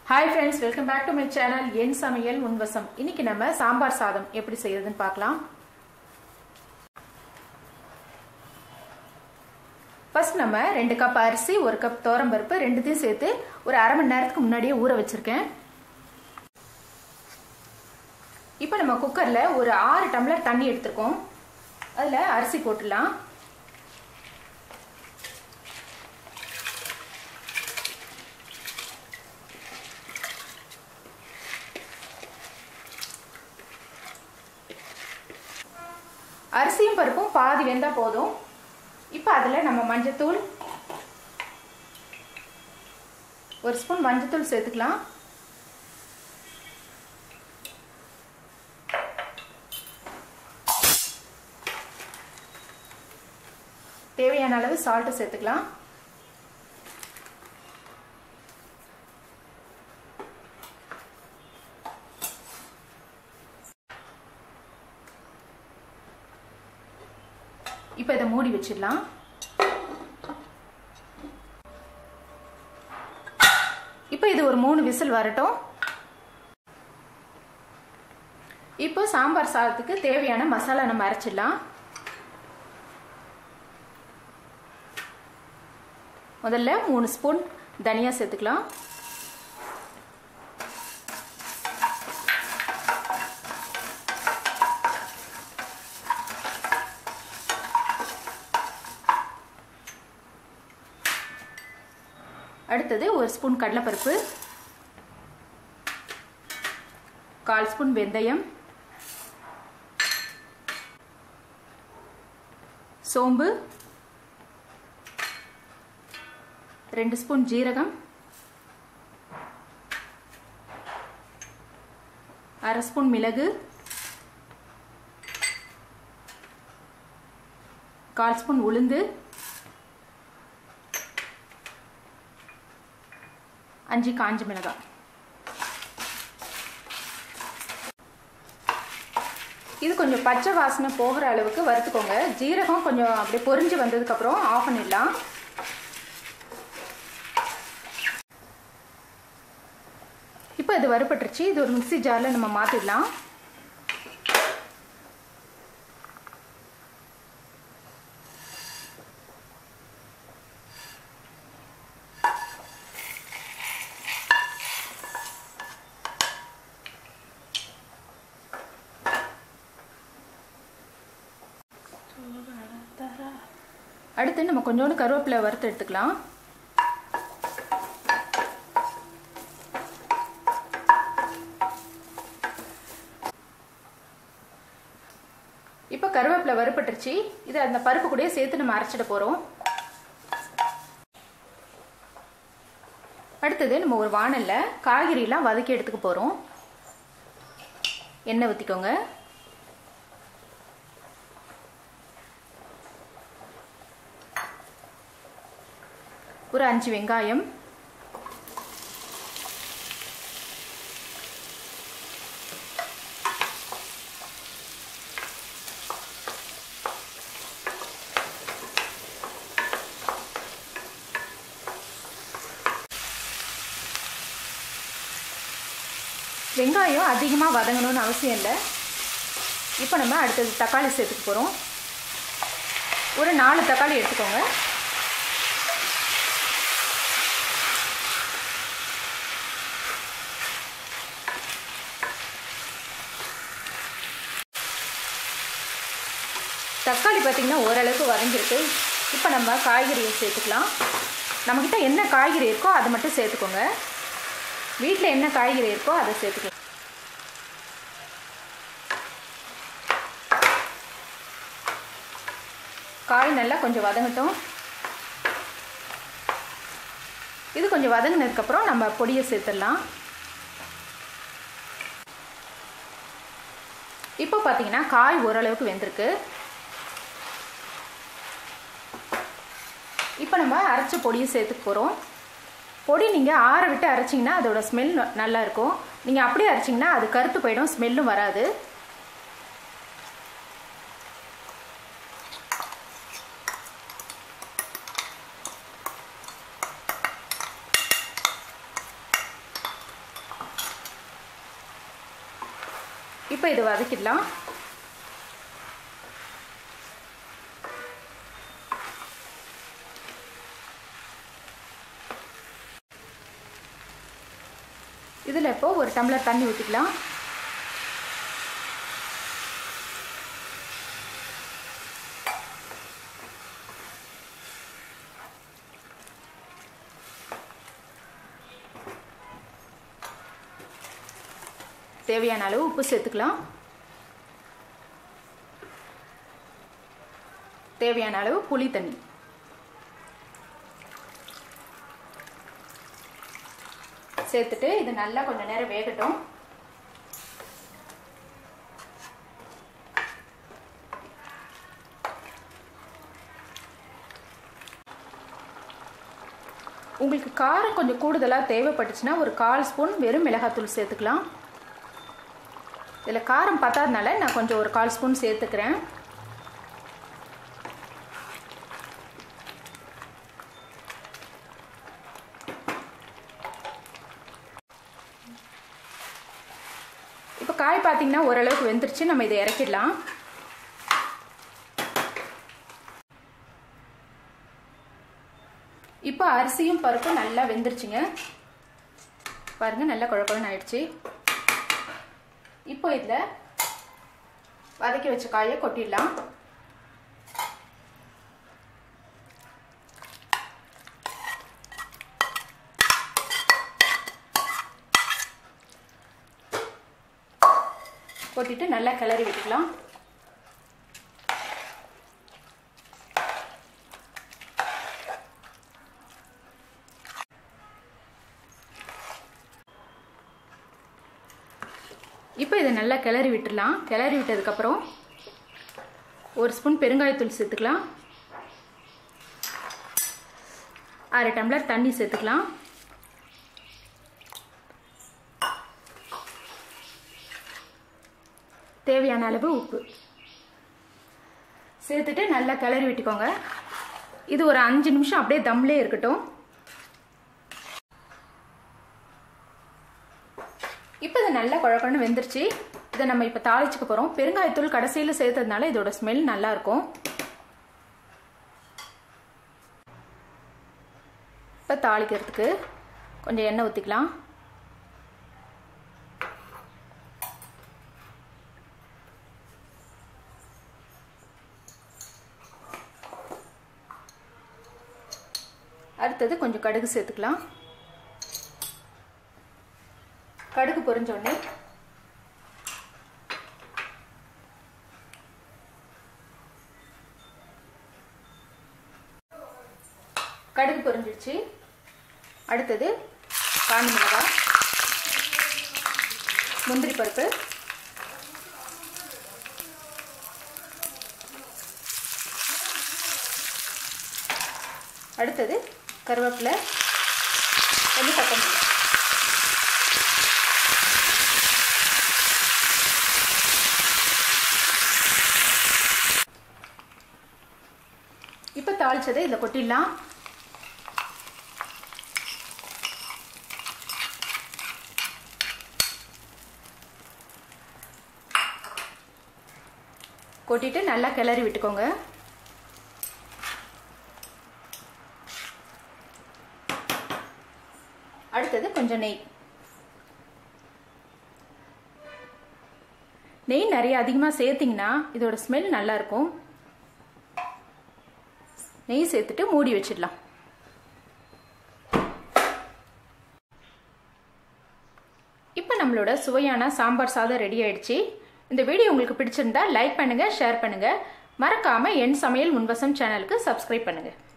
hi friends welcome back to my channel என் சமையல் உன்வசம் இன்னைக்கு நம்ம சாம்பார் சாதம் எப்படி செய்யறதுன்னு பார்க்கலாம் ஃபர்ஸ்ட் நம்ம ரெண்டு கப் அரிசி ஒரு கப் பருப்பு ரெண்டுத்தையும் சேர்த்து ஒரு அரை மணி நேரத்துக்கு முன்னாடியே ஊற வச்சிருக்கேன் இப்போ நம்ம குக்கரில் ஒரு ஆறு டம்ளர் தண்ணி எடுத்திருக்கோம் அதில் அரிசி போட்டுடலாம் அரிசியும் பருப்பும் பாதி வெந்தால் போதும் இப்போ அதில் நம்ம மஞ்சத்தூள் ஒரு ஸ்பூன் மஞ்சத்தூள் சேர்த்துக்கலாம் தேவையான அளவு சால்ட்டு சேர்த்துக்கலாம் இப்போ இதை மூடி வச்சிடலாம் இப்போ இது ஒரு மூணு விசில் வரட்டும் இப்போ சாம்பார் சாதத்துக்கு தேவையான மசாலா நம்ம அரைச்சிடலாம் முதல்ல மூணு ஸ்பூன் தனியா சேர்த்துக்கலாம் அடுத்தது ஒரு ஸ்பூன் கடலைப்பருப்பு கால் ஸ்பூன் வெந்தயம் சோம்பு ரெண்டு ஸ்பூன் ஜீரகம் அரை ஸ்பூன் மிளகு கால் ஸ்பூன் உளுந்து அஞ்சு காஞ்ச மிளகாய் இது கொஞ்சம் பச்சை வாசனை போகிற அளவுக்கு வறுத்துக்கோங்க ஜீரகம் கொஞ்சம் அப்படியே பொரிஞ்சு வந்ததுக்கப்புறம் ஆஃப் பண்ணிடலாம் இப்போ இது வறுபட்டுருச்சு இது ஒரு மிக்சி ஜாரில் நம்ம மாற்றிடலாம் அடுத்து நம்ம கொஞ்சோண்டு கருவேப்பிலை வறுத்து எடுத்துக்கலாம் இப்போ கருவேப்பிலை வறுப்பட்டுருச்சு இது அந்த பருப்பு கூட சேர்த்து நம்ம அரைச்சிட போகிறோம் அடுத்தது நம்ம ஒரு வானலில் காய்கறியெல்லாம் வதக்கி எடுத்துக்க போகிறோம் எண்ணெய் ஊற்றிக்கோங்க ஒரு அஞ்சு வெங்காயம் வெங்காயம் அதிகமாக வதங்கணும்னு அவசியம் இல்லை இப்போ நம்ம அடுத்தது தக்காளி சேர்த்துக்க போகிறோம் ஒரு நாலு தக்காளி எடுத்துக்கோங்க தக்காளி பார்த்திங்கன்னா ஓரளவுக்கு வதங்கிருக்கு இப்போ நம்ம காய்கறியை சேர்த்துக்கலாம் நம்மக்கிட்ட என்ன காய்கறி இருக்கோ அதை மட்டும் சேர்த்துக்கோங்க வீட்டில் என்ன காய்கறி இருக்கோ அதை சேர்த்துக்கலாம் காய் நல்லா கொஞ்சம் வதங்கட்டும் இது கொஞ்சம் வதங்கினதுக்கப்புறம் நம்ம பொடியை சேர்த்துடலாம் இப்போ பார்த்தீங்கன்னா காய் ஓரளவுக்கு வெந்திருக்கு இப்போ நம்ம அரைச்ச பொடியை சேர்த்துக்க போகிறோம் பொடி நீங்கள் ஆற விட்டு அரைச்சிங்கன்னா அதோட ஸ்மெல் நல்லா இருக்கும் நீங்கள் அப்படியே அரைச்சிங்கன்னா அது கருத்து போயிடும் ஸ்மெல்லும் வராது இப்போ இதை வதக்கிடலாம் இதில் இப்போ ஒரு டம்ளர் தண்ணி ஊற்றிக்கலாம் தேவையான அளவு உப்பு சேர்த்துக்கலாம் தேவையான அளவு புளி தண்ணி சேர்த்துட்டு இது நல்லா கொஞ்சம் நேரம் வேகட்டும் உங்களுக்கு காரம் கொஞ்சம் கூடுதலாக தேவைப்பட்டுச்சுன்னா ஒரு கால் ஸ்பூன் வெறும் மிளகாத்தூள் சேர்த்துக்கலாம் இதில் காரம் பத்தாதனால நான் கொஞ்சம் ஒரு கால் ஸ்பூன் சேர்த்துக்கிறேன் இப்போ காய் பார்த்தீங்கன்னா ஓரளவுக்கு வெந்துருச்சு நம்ம இதை இறக்கிடலாம் இப்போ அரிசியும் பருப்பும் நல்லா வெந்துருச்சுங்க பாருங்கள் நல்லா குழப்பம்னு ஆயிடுச்சு இப்போ இதில் வதக்கி வச்ச காயை கொட்டிடலாம் கொட்டிட்டு நல்லா கிளறி விட்டுக்கலாம் இப்போ இதை நல்லா கிளறி விட்டுடலாம் கிளறி விட்டதுக்கப்புறம் ஒரு ஸ்பூன் பெருங்காயத்தூள் சேர்த்துக்கலாம் அரை டம்ளர் தண்ணி சேர்த்துக்கலாம் தேவையான அளவு உப்பு சேர்த்துட்டு நல்லா கிளறி விட்டுக்கோங்க இது ஒரு அஞ்சு நிமிஷம் அப்படியே தம்லே இருக்கட்டும் இப்போ இது நல்லா குழக்கணும் வெந்துருச்சு இதை நம்ம இப்போ தாளிச்சுக்க போகிறோம் பெருங்காயத்தூள் கடைசியில் சேர்த்ததுனால இதோட ஸ்மெல் நல்லாயிருக்கும் இப்போ தாளிக்கிறதுக்கு கொஞ்சம் எண்ணெய் ஊற்றிக்கலாம் அடுத்தது கொஞ்சம் கடுகு சேர்த்துக்கலாம் கடுகு பொரிஞ்சோடனே கடுகு பொரிஞ்சிடுச்சு அடுத்தது காஞ்சி மிளகாய் முந்திரி பருப்பு அடுத்தது கருவேப்பிலை கொஞ்சம் கொத்தமல்லி இப்போ தாளிச்சதை இதில் கொட்டிடலாம் கொட்டிட்டு நல்லா கிளறி விட்டுக்கோங்க அடுத்தது கொஞ்சம் நெய் நெய் நிறைய அதிகமாக சேர்த்திங்கன்னா இதோட ஸ்மெல் நல்லாயிருக்கும் நெய் சேர்த்துட்டு மூடி வச்சிடலாம் இப்போ நம்மளோட சுவையான சாம்பார் சாதம் ரெடி ஆயிடுச்சு இந்த வீடியோ உங்களுக்கு பிடிச்சிருந்தா லைக் பண்ணுங்கள் ஷேர் பண்ணுங்கள் மறக்காமல் என் சமையல் முன்வசம் சேனலுக்கு சப்ஸ்கிரைப் பண்ணுங்கள்